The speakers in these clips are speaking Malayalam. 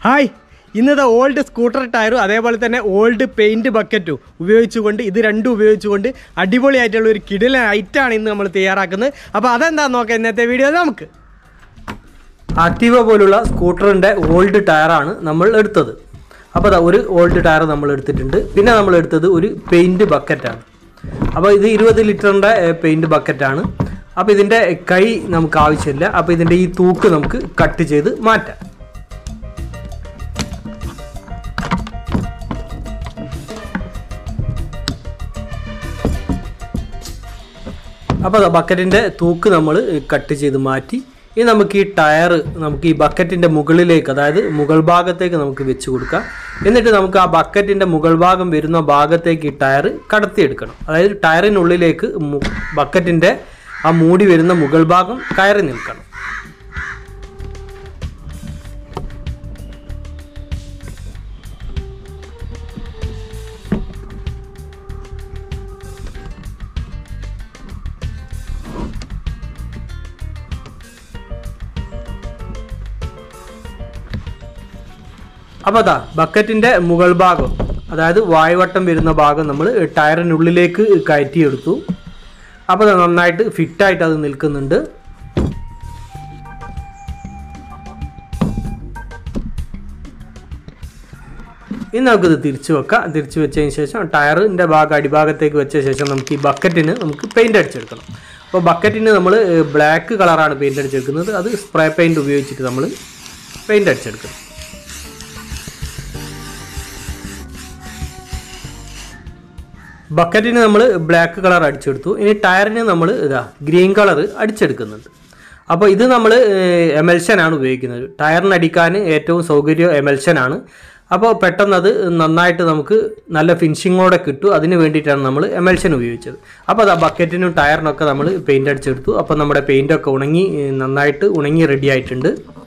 ഹായ് ഇന്നത്തെ ഓൾഡ് സ്കൂട്ടർ ടയറും അതേപോലെ തന്നെ ഓൾഡ് പെയിൻറ് ബക്കറ്റും ഉപയോഗിച്ചുകൊണ്ട് ഇത് രണ്ടും ഉപയോഗിച്ചുകൊണ്ട് അടിപൊളിയായിട്ടുള്ള ഒരു കിടില ഐറ്റാണ് ഇന്ന് നമ്മൾ തയ്യാറാക്കുന്നത് അപ്പോൾ അതെന്താണെന്ന് നോക്കാം ഇന്നത്തെ വീഡിയോ നമുക്ക് ആക്റ്റീവ പോലുള്ള സ്കൂട്ടറിൻ്റെ ഓൾഡ് ടയറാണ് നമ്മൾ എടുത്തത് അപ്പോൾ അതാ ഒരു ഓൾഡ് ടയർ നമ്മൾ എടുത്തിട്ടുണ്ട് പിന്നെ നമ്മൾ എടുത്തത് ഒരു പെയിൻറ് ബക്കറ്റാണ് അപ്പോൾ ഇത് ഇരുപത് ലിറ്ററിൻ്റെ പെയിൻറ് ബക്കറ്റാണ് അപ്പോൾ ഇതിൻ്റെ കൈ നമുക്ക് ആവശ്യമില്ല അപ്പോൾ ഇതിൻ്റെ ഈ തൂക്ക് നമുക്ക് കട്ട് ചെയ്ത് മാറ്റാം അപ്പോൾ ബക്കറ്റിൻ്റെ തൂക്ക് നമ്മൾ കട്ട് ചെയ്ത് മാറ്റി ഇനി നമുക്ക് ഈ ടയർ നമുക്ക് ഈ ബക്കറ്റിൻ്റെ മുകളിലേക്ക് അതായത് മുകൾ ഭാഗത്തേക്ക് നമുക്ക് വെച്ച് കൊടുക്കാം എന്നിട്ട് നമുക്ക് ആ ബക്കറ്റിൻ്റെ മുകൾ ഭാഗം വരുന്ന ഭാഗത്തേക്ക് ഈ ടയർ കടത്തിയെടുക്കണം അതായത് ടയറിനുള്ളിലേക്ക് മു- ബക്കറ്റിൻ്റെ ആ മൂടി വരുന്ന മുകൾ ഭാഗം കയറി നിൽക്കണം അപ്പോൾ അതാ ബക്കറ്റിൻ്റെ മുകൾ ഭാഗം അതായത് വായുവട്ടം വരുന്ന ഭാഗം നമ്മൾ ടയറിനുള്ളിലേക്ക് കയറ്റിയെടുത്തു അപ്പോൾ അത് നന്നായിട്ട് ഫിറ്റായിട്ട് അത് നിൽക്കുന്നുണ്ട് ഇനി നമുക്കിത് തിരിച്ചു വെക്കാം തിരിച്ചു വെച്ചതിന് ശേഷം ടയറിൻ്റെ ഭാഗം അടിഭാഗത്തേക്ക് വെച്ച ശേഷം നമുക്ക് ഈ ബക്കറ്റിന് നമുക്ക് പെയിൻ്റ് അടിച്ചെടുക്കണം അപ്പോൾ ബക്കറ്റിന് നമ്മൾ ബ്ലാക്ക് കളറാണ് പെയിൻ്റ് അടിച്ചെടുക്കുന്നത് അത് സ്പ്രേ പെയിൻറ് ഉപയോഗിച്ചിട്ട് നമ്മൾ പെയിൻ്റ് അടിച്ചെടുക്കണം ബക്കറ്റിന് നമ്മൾ ബ്ലാക്ക് കളർ അടിച്ചെടുത്തു ഇനി ടയറിന് നമ്മൾ ഇതാ ഗ്രീൻ കളർ അടിച്ചെടുക്കുന്നുണ്ട് അപ്പോൾ ഇത് നമ്മൾ എമൽഷനാണ് ഉപയോഗിക്കുന്നത് ടയറിന് അടിക്കാൻ ഏറ്റവും സൗകര്യം എമൽഷനാണ് അപ്പോൾ പെട്ടെന്ന് അത് നന്നായിട്ട് നമുക്ക് നല്ല ഫിനിഷിങ്ങോടെ കിട്ടും അതിന് വേണ്ടിയിട്ടാണ് നമ്മൾ എമൽഷൻ ഉപയോഗിച്ചത് അപ്പോൾ അത് ആ ബക്കറ്റിനും ടയറിനൊക്കെ നമ്മൾ പെയിൻ്റ് അടിച്ചെടുത്തു അപ്പോൾ നമ്മുടെ പെയിൻ്റൊക്കെ ഉണങ്ങി ഏഹ്, നന്നായിട്ട് ഉണങ്ങി റെഡി ആയിട്ടുണ്ട്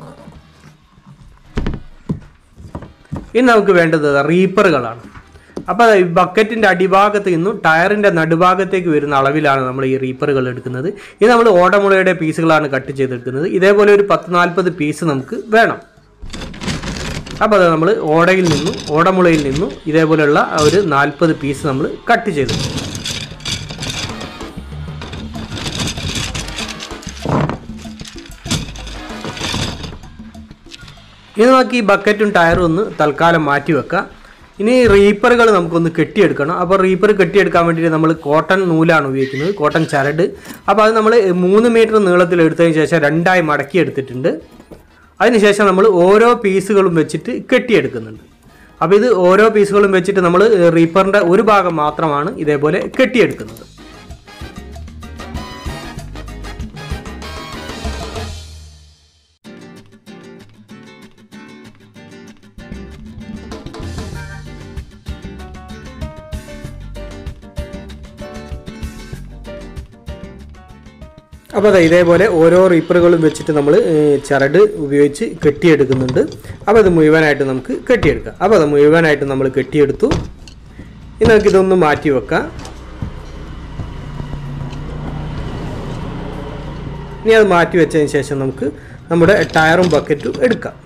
ഇനി നമുക്ക് വേണ്ടത് റീപ്പറുകളാണ് അപ്പോൾ ഈ ബക്കറ്റിൻ്റെ അടിഭാഗത്ത് നിന്നും ടയറിൻ്റെ നടുഭാഗത്തേക്ക് വരുന്ന അളവിലാണ് നമ്മൾ ഈ റീപ്പറുകൾ എടുക്കുന്നത് ഇത് നമ്മൾ ഓടമുളയുടെ പീസുകളാണ് കട്ട് ചെയ്തെടുക്കുന്നത് ഇതേപോലെ ഒരു പത്ത് നാൽപ്പത് പീസ് നമുക്ക് വേണം അപ്പോൾ അത് നമ്മൾ ഓടയിൽ നിന്നും ഓടമുളയിൽ നിന്നും ഇതേപോലെയുള്ള ഒരു നാൽപ്പത് പീസ് നമ്മൾ കട്ട് ചെയ്തു ഇനി നമുക്ക് ഈ ബക്കറ്റും ടയറും ഒന്ന് തൽക്കാലം മാറ്റി വെക്കാം ഇനി റീപ്പറുകൾ നമുക്കൊന്ന് കെട്ടിയെടുക്കണം അപ്പോൾ റീപ്പർ കെട്ടിയെടുക്കാൻ വേണ്ടിയിട്ട് നമ്മൾ കോട്ടൺ നൂലാണ് ഉപയോഗിക്കുന്നത് കോട്ടൺ ചരട് അപ്പോൾ അത് നമ്മൾ മൂന്ന് മീറ്റർ നീളത്തിൽ എടുത്തതിന് ശേഷം രണ്ടായി മടക്കി എടുത്തിട്ടുണ്ട് അതിനുശേഷം നമ്മൾ ഓരോ പീസുകളും വെച്ചിട്ട് കെട്ടിയെടുക്കുന്നുണ്ട് അപ്പോൾ ഇത് ഓരോ പീസുകളും വെച്ചിട്ട് നമ്മൾ റീപ്പറിൻ്റെ ഒരു ഭാഗം മാത്രമാണ് ഇതേപോലെ കെട്ടിയെടുക്കുന്നത് അപ്പോൾ അതെ ഇതേപോലെ ഓരോ റീപ്പറുകളും വെച്ചിട്ട് നമ്മൾ ചരട് ഉപയോഗിച്ച് കെട്ടിയെടുക്കുന്നുണ്ട് അപ്പോൾ അത് മുഴുവനായിട്ട് നമുക്ക് കെട്ടിയെടുക്കാം അപ്പോൾ അത് മുഴുവനായിട്ട് നമ്മൾ കെട്ടിയെടുത്തു ഇനി നമുക്ക് ഇതൊന്ന് മാറ്റി വെക്കാം ഇനി അത് മാറ്റി വെച്ചതിന് ശേഷം നമുക്ക് നമ്മുടെ ടയറും ബക്കറ്റും എടുക്കാം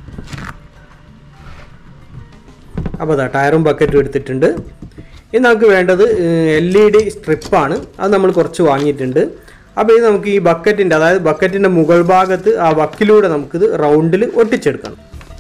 അപ്പോൾ അതാ ടയറും ബക്കറ്റും എടുത്തിട്ടുണ്ട് ഇനി നമുക്ക് വേണ്ടത് എൽ ഇ ഡി സ്ട്രിപ്പാണ് അത് നമ്മൾ കുറച്ച് വാങ്ങിയിട്ടുണ്ട് അപ്പോൾ ഇത് നമുക്ക് ഈ ബക്കറ്റിൻ്റെ അതായത് ബക്കറ്റിൻ്റെ മുകൾ ഭാഗത്ത് ആ വക്കിലൂടെ നമുക്കിത് റൗണ്ടിൽ ഒട്ടിച്ചെടുക്കണം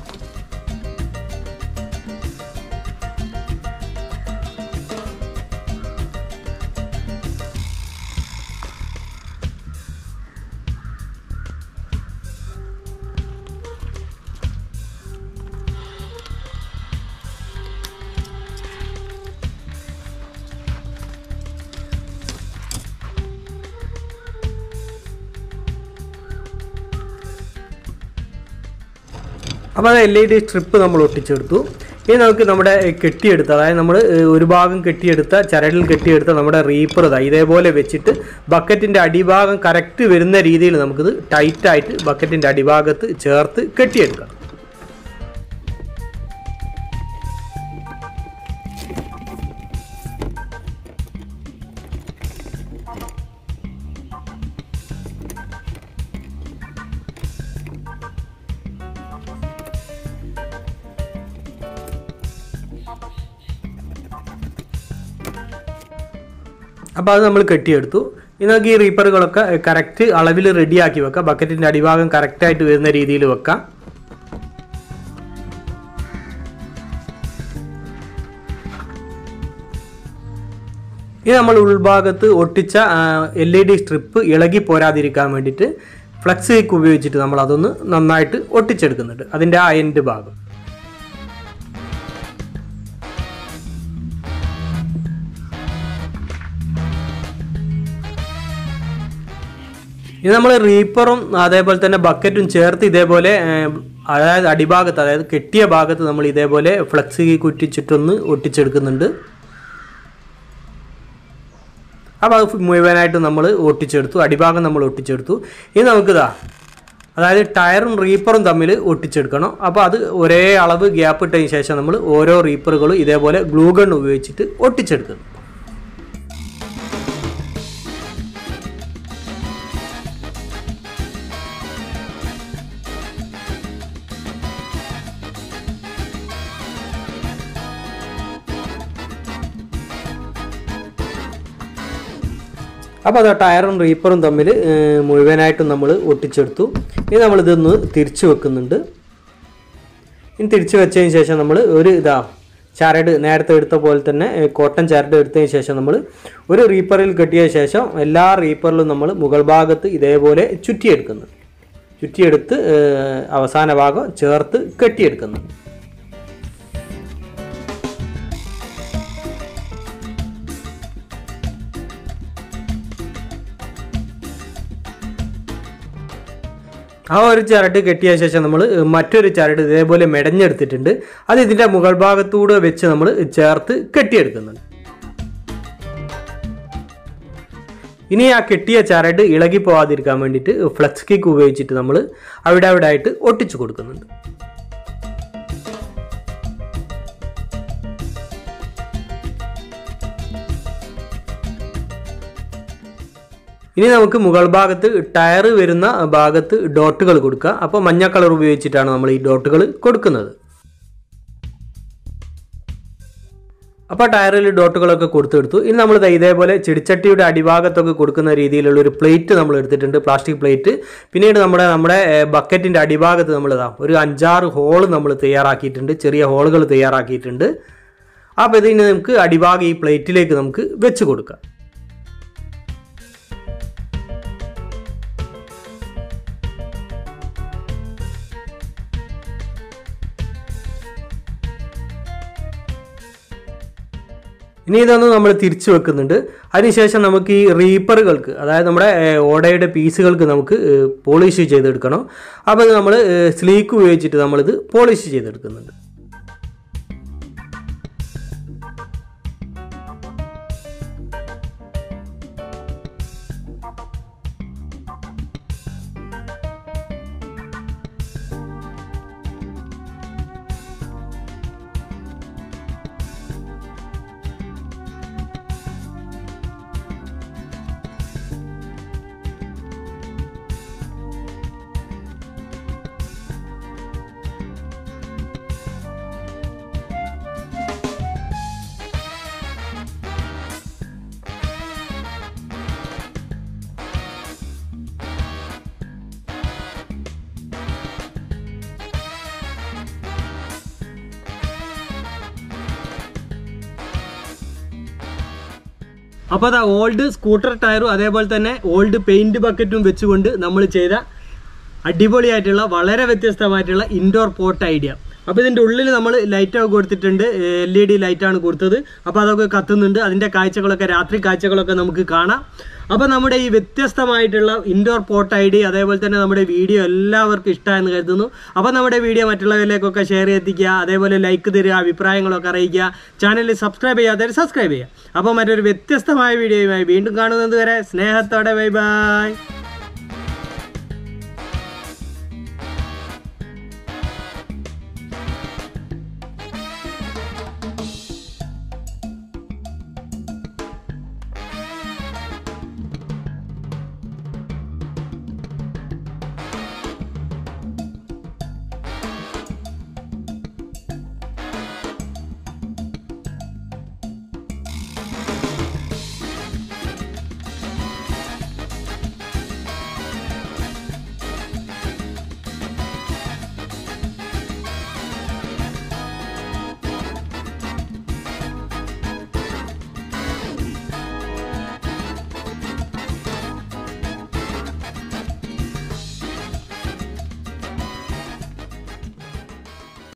അപ്പോൾ അത് എൽ ഇ ഡി സ്ട്രിപ്പ് നമ്മൾ ഒട്ടിച്ചെടുത്തു ഇനി നമുക്ക് നമ്മുടെ കെട്ടിയെടുത്ത അതായത് നമ്മൾ ഒരു ഭാഗം കെട്ടിയെടുത്ത ചരടിൽ കെട്ടിയെടുത്ത നമ്മുടെ റീപ്പർ ഇതാ ഇതേപോലെ വെച്ചിട്ട് ബക്കറ്റിൻ്റെ അടിഭാഗം കറക്റ്റ് വരുന്ന രീതിയിൽ നമുക്കിത് ടൈറ്റായിട്ട് ബക്കറ്റിൻ്റെ അടിഭാഗത്ത് ചേർത്ത് കെട്ടിയെടുക്കാം അപ്പോൾ അത് നമ്മൾ കെട്ടിയെടുത്തു ഇനി നമുക്ക് ഈ റീപ്പറുകളൊക്കെ കറക്റ്റ് അളവിൽ റെഡിയാക്കി വെക്കാം ബക്കറ്റിൻ്റെ അടിഭാഗം കറക്റ്റായിട്ട് വരുന്ന രീതിയിൽ വെക്കാം ഇത് നമ്മൾ ഉൾഭാഗത്ത് ഒട്ടിച്ച എൽ ഇ ഡി സ്ട്രിപ്പ് ഇളകി പോരാതിരിക്കാൻ വേണ്ടിയിട്ട് ഫ്ലക്സ് കേക്ക് ഉപയോഗിച്ചിട്ട് നമ്മൾ അതൊന്ന് നന്നായിട്ട് ഒട്ടിച്ചെടുക്കുന്നുണ്ട് അതിൻ്റെ ആ എൻഡ് ഭാഗം ഇത് നമ്മൾ റീപ്പറും അതേപോലെ തന്നെ ബക്കറ്റും ചേർത്ത് ഇതേപോലെ ഏർ, അതായത് അടിഭാഗത്ത് അതായത് കെട്ടിയ ഭാഗത്ത് നമ്മൾ ഇതേപോലെ ഫ്ലക്സ് കുറ്റിച്ചിട്ടൊന്ന് ഒട്ടിച്ചെടുക്കുന്നുണ്ട് അപ്പോൾ അത് മുഴുവനായിട്ട് നമ്മൾ ഒട്ടിച്ചെടുത്തു അടിഭാഗം നമ്മൾ ഒട്ടിച്ചെടുത്തു ഇനി നമുക്കിതാ അതായത് ടയറും റീപ്പറും തമ്മിൽ ഒട്ടിച്ചെടുക്കണം അപ്പോൾ അത് ഒരേ അളവ് ഗ്യാപ്പ് ഇട്ടതിന് ശേഷം നമ്മൾ ഓരോ റീപ്പറുകളും ഇതേപോലെ ഗ്ലൂ ഗൺ ഉപയോഗിച്ചിട്ട് ഒട്ടിച്ചെടുക്കുന്നു അപ്പോൾ അത് ടയറും റീപ്പറും തമ്മിൽ ഏർ, മുഴുവനായിട്ടും നമ്മൾ ഒട്ടിച്ചെടുത്തു ഇനി നമ്മളിതൊന്ന് തിരിച്ചു വെക്കുന്നുണ്ട് ഇനി തിരിച്ചു വെച്ചതിന് ശേഷം നമ്മൾ ഒരു ഇതാ ചരട് നേരത്തെ എടുത്ത പോലെ തന്നെ ഏർ, കോട്ടൺ ചരട് എടുത്തതിന് ശേഷം നമ്മൾ ഒരു റീപ്പറിൽ കെട്ടിയ ശേഷം എല്ലാ റീപ്പറിലും നമ്മൾ മുകൾ ഭാഗത്ത് ഇതേപോലെ ചുറ്റിയെടുക്കുന്നു ചുറ്റിയെടുത്ത് ഏർ, അവസാന ഭാഗം ചേർത്ത് കെട്ടിയെടുക്കുന്നു ആ ഒരു ചരട് കെട്ടിയ ശേഷം നമ്മൾ മറ്റൊരു ചരട് ഇതേപോലെ മെടഞ്ഞെടുത്തിട്ടുണ്ട് അത് ഇതിൻ്റെ മുകൾ ഭാഗത്തൂടെ വെച്ച് നമ്മൾ ചേർത്ത് കെട്ടിയെടുക്കുന്നുണ്ട് ഇനി ആ കെട്ടിയ ചരട് ഇളകി പോവാതിരിക്കാൻ വേണ്ടിയിട്ട് ഫ്ലക്സ് കിക്ക് ഉപയോഗിച്ചിട്ട് നമ്മൾ അവിടെ അവിടെ ആയിട്ട് ഒട്ടിച്ചു കൊടുക്കുന്നുണ്ട് ഇനി നമുക്ക് മുകൾ ഭാഗത്ത് ടയർ വരുന്ന ഭാഗത്ത് ഡോട്ടുകൾ കൊടുക്കുക അപ്പോൾ മഞ്ഞ കളർ ഉപയോഗിച്ചിട്ടാണ് നമ്മൾ ഈ ഡോട്ടുകൾ കൊടുക്കുന്നത് അപ്പോൾ ടയറിൽ ഡോട്ടുകളൊക്കെ കൊടുത്തെടുത്തു ഇനി നമ്മൾ ദേ ഇതേപോലെ ചെടിച്ചട്ടിയുടെ അടിഭാഗത്തൊക്കെ കൊടുക്കുന്ന രീതിയിലുള്ള ഒരു പ്ലേറ്റ് നമ്മൾ എടുത്തിട്ടുണ്ട് പ്ലാസ്റ്റിക് പ്ലേറ്റ് പിന്നീട് നമ്മുടെ നമ്മുടെ ബക്കറ്റിൻ്റെ അടിഭാഗത്ത് നമ്മൾ ഇതാ ഒരു അഞ്ചാറ് ഹോള് നമ്മൾ തയ്യാറാക്കിയിട്ടുണ്ട് ചെറിയ ഹോളുകൾ തയ്യാറാക്കിയിട്ടുണ്ട് അപ്പോൾ ഇതിന് നമുക്ക് അടിഭാഗം ഈ പ്ലേറ്റിലേക്ക് നമുക്ക് വെച്ച് കൊടുക്കാം ഇനി ഇതൊന്ന് നമ്മൾ തിരിച്ചു വെക്കുന്നുണ്ട് അതിനുശേഷം നമുക്ക് ഈ റീപ്പറുകൾക്ക് അതായത് നമ്മുടെ ഏർ, ഓടയുടെ പീസുകൾക്ക് നമുക്ക് പോളിഷ് ചെയ്തെടുക്കണം അപ്പോൾ ഇത് നമ്മൾ സ്ലീക്ക് ഉപയോഗിച്ചിട്ട് നമ്മളിത് പോളിഷ് ചെയ്തെടുക്കുന്നുണ്ട് അപ്പോൾ അതാ ഓൾഡ് സ്കൂട്ടർ ടയറും അതേപോലെ തന്നെ ഓൾഡ് പെയിന്റ് ബക്കറ്റും വെച്ചുകൊണ്ട് നമ്മൾ ചെയ്ത അടിപൊളിയായിട്ടുള്ള വളരെ വ്യത്യസ്തമായിട്ടുള്ള ഇൻഡോർ പോട്ട് ഐഡിയ അപ്പോൾ ഇതിൻ്റെ ഉള്ളിൽ നമ്മൾ ലൈറ്റൊക്കെ കൊടുത്തിട്ടുണ്ട് എൽ ഇ ഡി ലൈറ്റാണ് കൊടുത്തത് അപ്പോൾ അതൊക്കെ കത്തുന്നുണ്ട് അതിൻ്റെ കാഴ്ചകളൊക്കെ രാത്രി കാഴ്ചകളൊക്കെ നമുക്ക് കാണാം അപ്പോൾ നമ്മുടെ ഈ വ്യത്യസ്തമായിട്ടുള്ള ഇൻഡോർ പോട്ട് ഐ ഡി അതേപോലെ തന്നെ നമ്മുടെ വീഡിയോ എല്ലാവർക്കും ഇഷ്ടമായെന്ന് കരുതുന്നു അപ്പോൾ നമ്മുടെ വീഡിയോ മറ്റുള്ളവരിലേക്കൊക്കെ ഷെയർ ചെയ്തെത്തിക്കുക അതേപോലെ ലൈക്ക് തരിക അഭിപ്രായങ്ങളൊക്കെ അറിയിക്കുക ചാനൽ സബ്സ്ക്രൈബ് ചെയ്യാത്തവർ സബ്സ്ക്രൈബ് ചെയ്യുക അപ്പോൾ മറ്റൊരു വ്യത്യസ്തമായ വീഡിയോയുമായി വീണ്ടും കാണുന്നത് വരെ സ്നേഹത്തോടെ ബൈ ബൈ